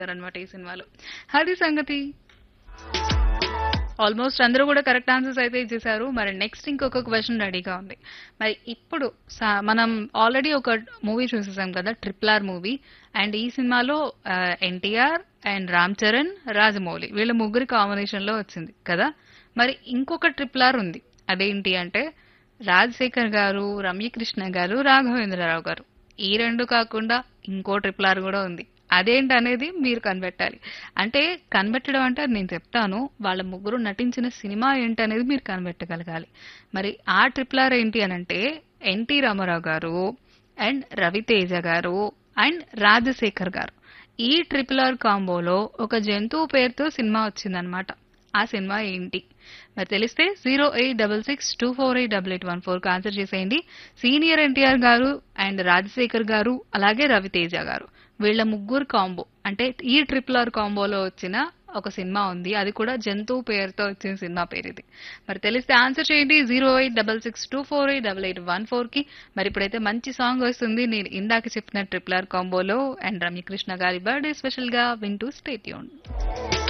అనమాట ఈ సినిమాలో అది సంగతి ఆల్మోస్ట్ అందరూ కూడా కరెక్ట్ ఆన్సర్స్ అయితే ఇచ్చేసారు మరి నెక్స్ట్ ఇంకొక క్వశ్చన్ రెడీగా ఉంది మరి ఇప్పుడు సా- మనం ఆల్రెడీ ఒక మూవీ చూసేసాం కదా ట్రిపుల్ ఆర్ మూవీ అండ్ ఈ సినిమాలో ఎన్టీఆర్ అండ్ రామ్ చరణ్ రాజమౌళి వీళ్ళ ముగ్గురి కాంబినేషన్ లో వచ్చింది కదా మరి ఇంకొక ట్రిపుల్ ఆర్ ఉంది అదేంటి అంటే రాజశేఖర్ గారు రమ్యకృష్ణ గారు రాఘవేంద్రరావు గారు ఈ రెండు కాకుండా ఇంకో ట్రిపుల్ ఆర్ కూడా ఉంది అదేంటి అనేది మీరు కనిపెట్టాలి అంటే కనిపెట్టడం అంటే అది నేను చెప్తాను వాళ్ళ ముగ్గురు నటించిన సినిమా ఏంటి అనేది మీరు కనిపెట్టగలగాలి మరి ఆ ట్రిపుల్ ఆర్ ఏంటి అని అంటే ఎన్టీ రామారావు గారు అండ్ రవితేజ గారు అండ్ రాజశేఖర్ గారు ఈ ట్రిపుల్ ఆర్ కాంబోలో ఒక జంతువు పేరుతో సినిమా వచ్చిందనమాట ఆ సినిమా ఏంటి మరి తెలిస్తే zero eight double six two four eight double eight one four answer చేసేయండి senior N T R garu and Rajasekhar గారు అలాగే రవితేజ గారు వీళ్ళ ముగ్గురు కాంబో అంటే ఈ ట్రిపుల్ ఆర్ కాంబోలో వచ్చిన ఒక సినిమా ఉంది అది కూడా జంతువు పేరుతో వచ్చిన సినిమా పేరు ఇది మరి తెలిస్తే ఆన్సర్ చేయండి zero eight double six two four eight double eight one four కి మరి ఇప్పుడైతే మంచి సాంగ్ వస్తుంది నేను ఇందాక చెప్పిన ట్రిపుల్ ఆర్ కాంబోలో and Ramyakrishna garu birthday special గా వింటూ స్టేట్యూన్